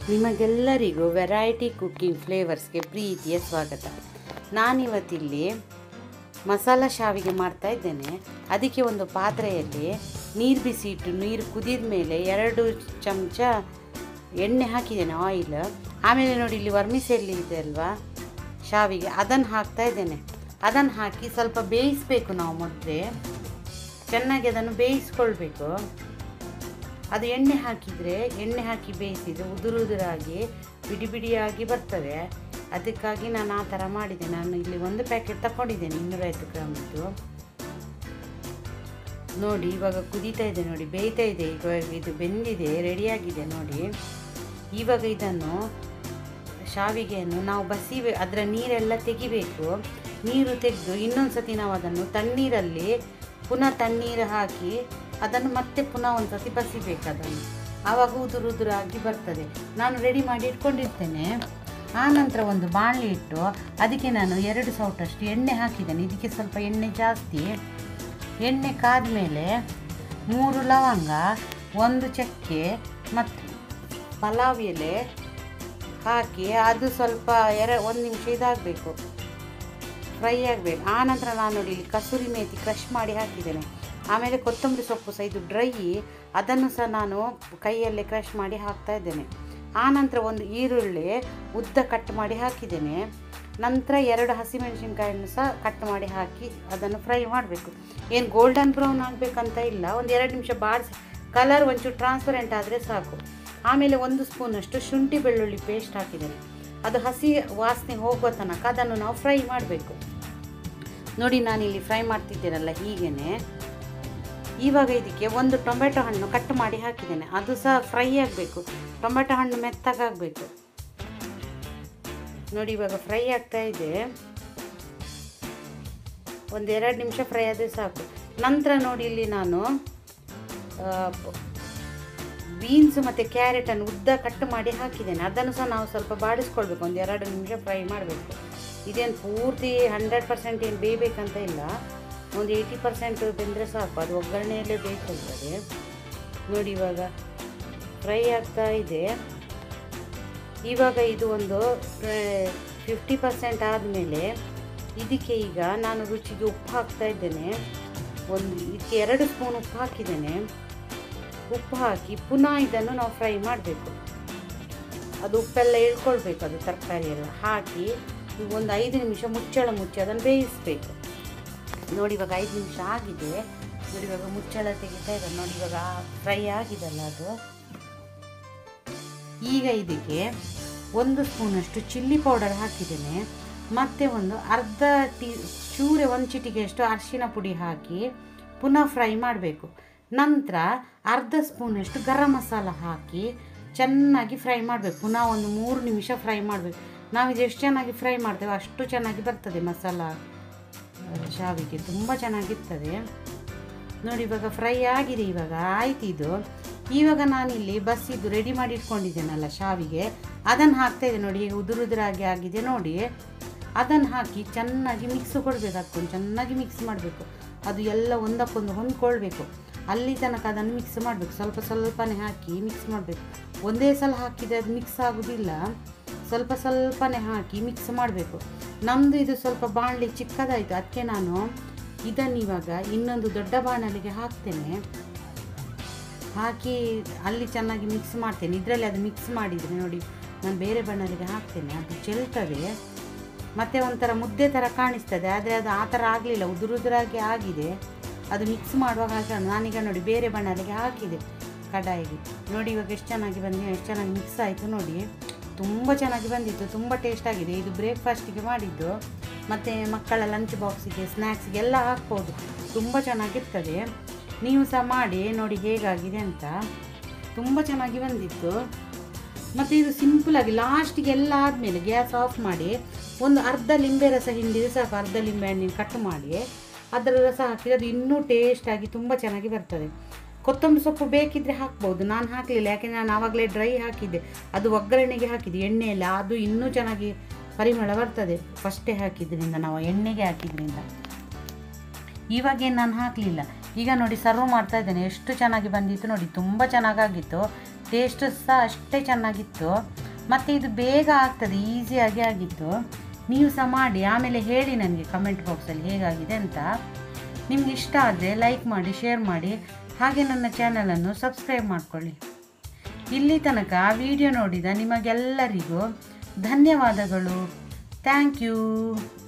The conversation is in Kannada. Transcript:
ನಿಮಗೆಲ್ಲರಿಗೂ ವೆರೈಟಿ ಕುಕ್ಕಿಂಗ್ ಫ್ಲೇವರ್ಸ್ಗೆ ಪ್ರೀತಿಯ ಸ್ವಾಗತ ನಾನಿವತ್ತಿಲ್ಲಿ ಮಸಾಲ ಶಾವಿಗೆ ಮಾಡ್ತಾ ಇದ್ದೇನೆ ಅದಕ್ಕೆ ಒಂದು ಪಾತ್ರೆಯಲ್ಲಿ ನೀರು ಬಿಸಿ ಇಟ್ಟು ನೀರು ಕುದಿದ ಮೇಲೆ ಎರಡು ಚಮಚ ಎಣ್ಣೆ ಹಾಕಿದ್ದೇನೆ ಆಯಿಲ್ ಆಮೇಲೆ ನೋಡಿ ಇಲ್ಲಿ ವರ್ಮಿಸೆಲ್ಲಿ ಇದೆ ಅಲ್ವಾ ಶಾವಿಗೆ ಅದನ್ನು ಹಾಕ್ತಾ ಇದ್ದೇನೆ ಅದನ್ನು ಹಾಕಿ ಸ್ವಲ್ಪ ಬೇಯಿಸಬೇಕು ನಾವು ಮೊದಲೇ ಚೆನ್ನಾಗಿ ಅದನ್ನು ಬೇಯಿಸ್ಕೊಳ್ಬೇಕು ಅದು ಎಣ್ಣೆ ಹಾಕಿದರೆ ಎಣ್ಣೆ ಹಾಕಿ ಬೇಯಿಸಿದರೆ ಉದುರು ಉದುರಾಗಿ ಬಿಡಿ ಬಿಡಿಯಾಗಿ ಬರ್ತದೆ ಅದಕ್ಕಾಗಿ ನಾನು ಆ ಥರ ಮಾಡಿದೆ ನಾನು ಇಲ್ಲಿ ಒಂದು ಪ್ಯಾಕೆಟ್ ತಗೊಂಡಿದ್ದೇನೆ ಇನ್ನೂರೈವತ್ತು ಗ್ರಾಮಿದ್ದು ನೋಡಿ ಇವಾಗ ಕುದೀತಾ ಇದೆ ನೋಡಿ ಬೇಯ್ತಾ ಇದೆ ಇವಾಗ ಇದು ಬೆಂದಿದೆ ರೆಡಿಯಾಗಿದೆ ನೋಡಿ ಇವಾಗ ಇದನ್ನು ಶಾವಿಗೆಯನ್ನು ನಾವು ಬಸಿವೆ ಅದರ ನೀರೆಲ್ಲ ತೆಗಿಬೇಕು ನೀರು ತೆಗೆದು ಇನ್ನೊಂದು ಸತಿ ನಾವು ಅದನ್ನು ತಣ್ಣೀರಲ್ಲಿ ಪುನಃ ತಣ್ಣೀರು ಹಾಕಿ ಅದನ್ನು ಮತ್ತೆ ಪುನಃ ಒಂದು ಸತಿ ಬಸಿಬೇಕು ಅದನ್ನು ಆವಾಗ ಉದುರು ಉದುರಾಗಿ ಬರ್ತದೆ ನಾನು ರೆಡಿ ಮಾಡಿ ಇಟ್ಕೊಂಡಿರ್ತೇನೆ ಆನಂತರ ಒಂದು ಬಾಣಲೆ ಇಟ್ಟು ಅದಕ್ಕೆ ನಾನು ಎರಡು ಸೌಟಷ್ಟು ಎಣ್ಣೆ ಹಾಕಿದ್ದೇನೆ ಇದಕ್ಕೆ ಸ್ವಲ್ಪ ಎಣ್ಣೆ ಜಾಸ್ತಿ ಎಣ್ಣೆ ಕಾದ ಮೇಲೆ ಮೂರು ಲವಂಗ ಒಂದು ಚಕ್ಕೆ ಮತ್ತು ಪಲಾವ್ ಎಲೆ ಹಾಕಿ ಅದು ಸ್ವಲ್ಪ ಎರ ಒಂದು ನಿಮಿಷ ಇದಾಗಬೇಕು ಫ್ರೈ ಆಗಬೇಕು ಆನಂತರ ನಾನು ನೋಡಿ ಇಲ್ಲಿ ಕಸೂರಿ ಮೇಥಿ ಕ್ರಷ್ ಮಾಡಿ ಹಾಕಿದ್ದೇನೆ ಆಮೇಲೆ ಕೊತ್ತಂಬರಿ ಸೊಪ್ಪು ಸಹ ಇದು ಡ್ರೈ ಅದನ್ನು ಸಹ ನಾನು ಕೈಯಲ್ಲೇ ಕ್ರಷ್ ಮಾಡಿ ಹಾಕ್ತಾ ಇದ್ದೇನೆ ಆನಂತರ ಒಂದು ಈರುಳ್ಳಿ ಉದ್ದ ಕಟ್ ಮಾಡಿ ಹಾಕಿದ್ದೇನೆ ನಂತರ ಎರಡು ಹಸಿಮೆಣಸಿನ್ಕಾಯನ್ನು ಸಹ ಕಟ್ ಮಾಡಿ ಹಾಕಿ ಅದನ್ನು ಫ್ರೈ ಮಾಡಬೇಕು ಏನು ಗೋಲ್ಡನ್ ಬ್ರೌನ್ ಆಗಬೇಕಂತ ಇಲ್ಲ ಒಂದು ಎರಡು ನಿಮಿಷ ಬಾಡಿಸಿ ಕಲರ್ ಒಂಚೂರು ಟ್ರಾನ್ಸ್ಪರೆಂಟ್ ಆದರೆ ಸಾಕು ಆಮೇಲೆ ಒಂದು ಸ್ಪೂನಷ್ಟು ಶುಂಠಿ ಬೆಳ್ಳುಳ್ಳಿ ಪೇಸ್ಟ್ ಹಾಕಿದ್ದೇನೆ ಅದು ಹಸಿ ವಾಸನೆ ಹೋಗುವ ತನಕ ಅದನ್ನು ನಾವು ಫ್ರೈ ಮಾಡಬೇಕು ನೋಡಿ ನಾನಿಲ್ಲಿ ಫ್ರೈ ಮಾಡ್ತಿದ್ದೇನಲ್ಲ ಹೀಗೇನೆ ಇವಾಗ ಇದಕ್ಕೆ ಒಂದು ಟೊಮೆಟೊ ಹಣ್ಣು ಕಟ್ ಮಾಡಿ ಹಾಕಿದ್ದೇನೆ ಅದು ಸಹ ಫ್ರೈ ಆಗಬೇಕು ಟೊಮೆಟೊ ಹಣ್ಣು ಮೆತ್ತಗಾಗಬೇಕು ನೋಡಿ ಇವಾಗ ಫ್ರೈ ಆಗ್ತಾ ಇದೆ ಒಂದೆರಡು ನಿಮಿಷ ಫ್ರೈ ಆದರೆ ಸಾಕು ನಂತರ ನೋಡಿ ಇಲ್ಲಿ ನಾನು ಬೀನ್ಸ್ ಮತ್ತು ಕ್ಯಾರೆಟನ್ನು ಉದ್ದ ಕಟ್ ಮಾಡಿ ಹಾಕಿದ್ದೇನೆ ಅದನ್ನು ಸಹ ನಾವು ಸ್ವಲ್ಪ ಬಾಡಿಸ್ಕೊಳ್ಬೇಕು ಒಂದು ಎರಡು ನಿಮಿಷ ಫ್ರೈ ಮಾಡಬೇಕು ಇದೇನು ಪೂರ್ತಿ ಹಂಡ್ರೆಡ್ ಪರ್ಸೆಂಟ್ ಏನು ಬೇಯಬೇಕಂತ ಇಲ್ಲ ಒಂದು ಏಯ್ಟಿ ಪರ್ಸೆಂಟ್ ಬೆಂದರೆ ಸಾಕು ಅದು ಒಗ್ಗರಣೆಯಲ್ಲೇ ಬೇಯ್ಕೊಳ್ತದೆ ನೋಡಿ ಇವಾಗ ಫ್ರೈ ಆಗ್ತಾ ಇದೆ ಇವಾಗ ಇದು ಒಂದು ಫಿಫ್ಟಿ ಪರ್ಸೆಂಟ್ ಆದಮೇಲೆ ಇದಕ್ಕೆ ಈಗ ನಾನು ರುಚಿಗೆ ಉಪ್ಪು ಹಾಕ್ತಾ ಇದ್ದೇನೆ ಒಂದು ಇದಕ್ಕೆ ಎರಡು ಸ್ಪೂನ್ ಉಪ್ಪು ಹಾಕಿದ್ದೇನೆ ಉಪ್ಪು ಹಾಕಿ ಪುನಃ ಇದನ್ನು ನಾವು ಫ್ರೈ ಮಾಡಬೇಕು ಅದು ಉಪ್ಪೆಲ್ಲ ಇಳ್ಕೊಳ್ಬೇಕು ಅದು ತರಕಾರಿ ಎಲ್ಲ ಹಾಕಿ ಒಂದು ಐದು ನಿಮಿಷ ಮುಚ್ಚಳ ಮುಚ್ಚಿ ಅದನ್ನು ಬೇಯಿಸಬೇಕು ನೋಡಿ ಇವಾಗ ಐದು ನಿಮಿಷ ಆಗಿದೆ ನೋಡಿ ಇವಾಗ ಮುಚ್ಚಳ ತೆಗಿತಾ ಇದ್ದಾರೆ ನೋಡಿ ಇವಾಗ ಫ್ರೈ ಆಗಿದಲ್ಲ ಅದು ಈಗ ಇದಕ್ಕೆ ಒಂದು ಸ್ಪೂನಷ್ಟು ಚಿಲ್ಲಿ ಪೌಡರ್ ಹಾಕಿದ್ದೇನೆ ಮತ್ತು ಒಂದು ಅರ್ಧ ಟೀ ಚೂರೆ ಒಂದು ಚಿಟಿಗೆಯಷ್ಟು ಅರಿಶಿನ ಪುಡಿ ಹಾಕಿ ಪುನಃ ಫ್ರೈ ಮಾಡಬೇಕು ನಂತರ ಅರ್ಧ ಸ್ಪೂನಷ್ಟು ಗರಂ ಮಸಾಲ ಹಾಕಿ ಚೆನ್ನಾಗಿ ಫ್ರೈ ಮಾಡಬೇಕು ಪುನಃ ಒಂದು ಮೂರು ನಿಮಿಷ ಫ್ರೈ ಮಾಡಬೇಕು ನಾವು ಇದು ಎಷ್ಟು ಚೆನ್ನಾಗಿ ಫ್ರೈ ಮಾಡ್ತೇವೆ ಅಷ್ಟು ಚೆನ್ನಾಗಿ ಬರ್ತದೆ ಮಸಾಲ ಶಾವಿಗೆ ತುಂಬ ಚೆನ್ನಾಗಿರ್ತದೆ ನೋಡಿ ಇವಾಗ ಫ್ರೈ ಆಗಿದೆ ಇವಾಗ ಆಯ್ತು ಇದು ಇವಾಗ ನಾನಿಲ್ಲಿ ಬಸ್ಸಿದ್ದು ರೆಡಿ ಮಾಡಿ ಇಟ್ಕೊಂಡಿದ್ದೇನಲ್ಲ ಶಾವಿಗೆ ಅದನ್ನು ಹಾಕ್ತಾಯಿದ್ದೆ ನೋಡಿ ಈಗ ಉದುರುದುರಾಗಿ ಆಗಿದೆ ನೋಡಿ ಅದನ್ನು ಹಾಕಿ ಚೆನ್ನಾಗಿ ಮಿಕ್ಸ್ ಕೊಡಬೇಕು ಅದಕ್ಕೊಂದು ಚೆನ್ನಾಗಿ ಮಿಕ್ಸ್ ಮಾಡಬೇಕು ಅದು ಎಲ್ಲ ಒಂದಕ್ಕೊಂದು ಹೊಂದ್ಕೊಳ್ಬೇಕು ಅಲ್ಲಿ ತನಕ ಅದನ್ನು ಮಿಕ್ಸ್ ಮಾಡಬೇಕು ಸ್ವಲ್ಪ ಸ್ವಲ್ಪನೇ ಹಾಕಿ ಮಿಕ್ಸ್ ಮಾಡಬೇಕು ಒಂದೇ ಸಲ ಹಾಕಿದರೆ ಅದು ಮಿಕ್ಸ್ ಆಗೋದಿಲ್ಲ ಸ್ವಲ್ಪ ಸ್ವಲ್ಪನೇ ಹಾಕಿ ಮಿಕ್ಸ್ ಮಾಡಬೇಕು ನಮ್ಮದು ಇದು ಸ್ವಲ್ಪ ಬಾಣಲಿ ಚಿಕ್ಕದಾಯಿತು ಅದಕ್ಕೆ ನಾನು ಇದನ್ನು ಇವಾಗ ಇನ್ನೊಂದು ದೊಡ್ಡ ಬಾಣಲಿಗೆ ಹಾಕ್ತೇನೆ ಹಾಕಿ ಅಲ್ಲಿ ಚೆನ್ನಾಗಿ ಮಿಕ್ಸ್ ಮಾಡ್ತೇನೆ ಇದರಲ್ಲಿ ಅದು ಮಿಕ್ಸ್ ಮಾಡಿದರೆ ನೋಡಿ ನಾನು ಬೇರೆ ಬಣ್ಣಲಿಗೆ ಹಾಕ್ತೇನೆ ಅದು ಚೆಲ್ತದೆ ಮತ್ತು ಒಂಥರ ಮುದ್ದೆ ಥರ ಕಾಣಿಸ್ತದೆ ಆದರೆ ಅದು ಆ ಥರ ಆಗಲಿಲ್ಲ ಉದುರುದುರಾಗಿ ಆಗಿದೆ ಅದು ಮಿಕ್ಸ್ ಮಾಡುವಾಗ ಹಾಗೆ ನಾನೀಗ ನೋಡಿ ಬೇರೆ ಬಣ್ಣಲಿಗೆ ಹಾಕಿದೆ ಕಡಾಯಿಗೆ ನೋಡಿ ಇವಾಗ ಎಷ್ಟು ಚೆನ್ನಾಗಿ ಬಂದಿದೆ ಎಷ್ಟು ಚೆನ್ನಾಗಿ ಮಿಕ್ಸ್ ಆಯಿತು ನೋಡಿ ತುಂಬ ಚೆನ್ನಾಗಿ ಬಂದಿತ್ತು ತುಂಬ ಟೇಸ್ಟ್ ಆಗಿದೆ ಇದು ಬ್ರೇಕ್ಫಾಸ್ಟಿಗೆ ಮಾಡಿದ್ದು ಮತ್ತು ಮಕ್ಕಳ ಲಂಚ್ ಬಾಕ್ಸಿಗೆ ಸ್ನ್ಯಾಕ್ಸಿಗೆ ಎಲ್ಲ ಹಾಕ್ಬೋದು ತುಂಬ ಚೆನ್ನಾಗಿರ್ತದೆ ನೀವು ಸಹ ಮಾಡಿ ನೋಡಿ ಹೇಗಾಗಿದೆ ಅಂತ ತುಂಬ ಚೆನ್ನಾಗಿ ಬಂದಿತ್ತು ಮತ್ತು ಇದು ಸಿಂಪಲಾಗಿ ಲಾಸ್ಟಿಗೆ ಎಲ್ಲ ಆದಮೇಲೆ ಗ್ಯಾಸ್ ಆಫ್ ಮಾಡಿ ಒಂದು ಅರ್ಧ ಲಿಂಬೆ ರಸ ಹಿಂಡಿದ್ರೆ ಸಾಕು ಅರ್ಧ ಲಿಂಬೆ ಹಣ್ಣಿನ ಕಟ್ ಮಾಡಿ ಅದರ ರಸ ಹಾಕಿದ್ರೆ ಅದು ಇನ್ನೂ ಟೇಸ್ಟಾಗಿ ತುಂಬ ಚೆನ್ನಾಗಿ ಬರ್ತದೆ ಕೊತ್ತಂಬರಿ ಸೊಪ್ಪು ಬೇಕಿದ್ದರೆ ಹಾಕ್ಬೋದು ನಾನು ಹಾಕಲಿಲ್ಲ ಯಾಕೆಂದರೆ ನಾನು ಆವಾಗಲೇ ಡ್ರೈ ಹಾಕಿದ್ದೆ ಅದು ಒಗ್ಗರಣೆಗೆ ಹಾಕಿದ್ದೆ ಎಣ್ಣೆಯಲ್ಲಿ ಅದು ಇನ್ನೂ ಚೆನ್ನಾಗಿ ಪರಿಮಳ ಬರ್ತದೆ ಫಸ್ಟೇ ಹಾಕಿದ್ರಿಂದ ನಾವು ಎಣ್ಣೆಗೆ ಹಾಕಿದ್ರಿಂದ ಇವಾಗೇನು ನಾನು ಹಾಕಲಿಲ್ಲ ಈಗ ನೋಡಿ ಸರ್ವ್ ಮಾಡ್ತಾ ಇದ್ದೇನೆ ಎಷ್ಟು ಚೆನ್ನಾಗಿ ಬಂದಿತ್ತು ನೋಡಿ ತುಂಬ ಚೆನ್ನಾಗಾಗಿತ್ತು ಟೇಸ್ಟ್ ಸಹ ಅಷ್ಟೇ ಚೆನ್ನಾಗಿತ್ತು ಮತ್ತು ಇದು ಬೇಗ ಆಗ್ತದೆ ಈಸಿಯಾಗಿ ಆಗಿತ್ತು ನೀವು ಸಹ ಮಾಡಿ ಆಮೇಲೆ ಹೇಳಿ ನನಗೆ ಕಮೆಂಟ್ ಬಾಕ್ಸಲ್ಲಿ ಹೇಗಾಗಿದೆ ಅಂತ ನಿಮ್ಗೆ ಇಷ್ಟ ಆದರೆ ಲೈಕ್ ಮಾಡಿ ಶೇರ್ ಮಾಡಿ ಹಾಗೆ ನನ್ನ ಚಾನಲನ್ನು ಸಬ್ಸ್ಕ್ರೈಬ್ ಮಾಡ್ಕೊಳ್ಳಿ ಇಲ್ಲಿ ತನಕ ವಿಡಿಯೋ ನೋಡಿದ ನಿಮಗೆಲ್ಲರಿಗೂ ಧನ್ಯವಾದಗಳು ಥ್ಯಾಂಕ್ ಯು